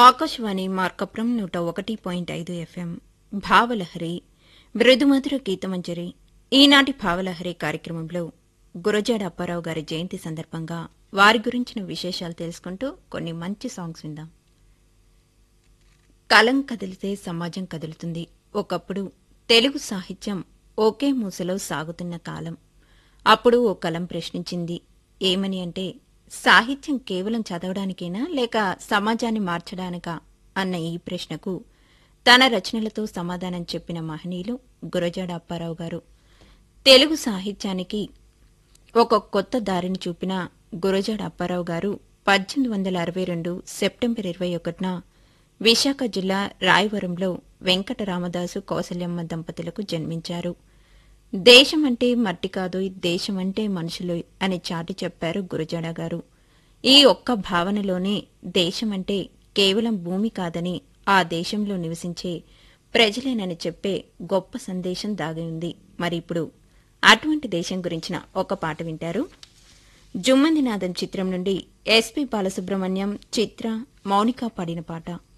ఆకాశవాణి మార్కపురం నూట ఒకటి పాయింట్ ఐదు ఎఫ్ఎం భావలహరి మృదుమధుర గీతమంజరి ఈనాటి భావలహరి కార్యక్రమంలో గురజాడ అప్పారావు గారి జయంతి సందర్భంగా వారి గురించిన విశేషాలు తెలుసుకుంటూ కొన్ని మంచి సాంగ్స్ విందాం కలం కదిలితే సమాజం కదులుతుంది ఒకప్పుడు తెలుగు సాహిత్యం ఒకే మూసలో సాగుతున్న కాలం అప్పుడు ఓ కలం ప్రశ్నించింది ఏమని అంటే సాహిత్యం కేవలం చదవడానికేనా లేక సమాజాన్ని మార్చడానికా అన్న ఈ ప్రశ్నకు తన రచనలతో సమాధానం చెప్పిన మహనీయులు గురజాడ అప్పారావు గారు తెలుగు సాహిత్యానికి ఒక కొత్త దారిని చూపిన గురజాడ అప్పారావు గారు పద్దెనిమిది వందల అరవై రెండు సెప్టెంబర్ ఇరవై ఒకటిన విశాఖ జిల్లా రాయవరంలో వెంకట రామదాసు కౌసల్యమ్మ దంపతులకు జన్మించారు దేశమంటే మట్టి కాదు దేశమంటే మనుషులు అని చాటి చెప్పారు గురజాడ గారు ఈ ఒక్క భావనలోనే దేశమంటే కేవలం భూమి కాదని ఆ దేశంలో నివసించే ప్రజలేనని చెప్పే గొప్ప సందేశం దాగి ఉంది మరి ఇప్పుడు అటువంటి దేశం గురించిన ఒక పాట వింటారు జుమ్మందినాథం చిత్రం నుండి ఎస్పి బాలసుబ్రహ్మణ్యం చిత్ర మౌనిక పాడిన పాట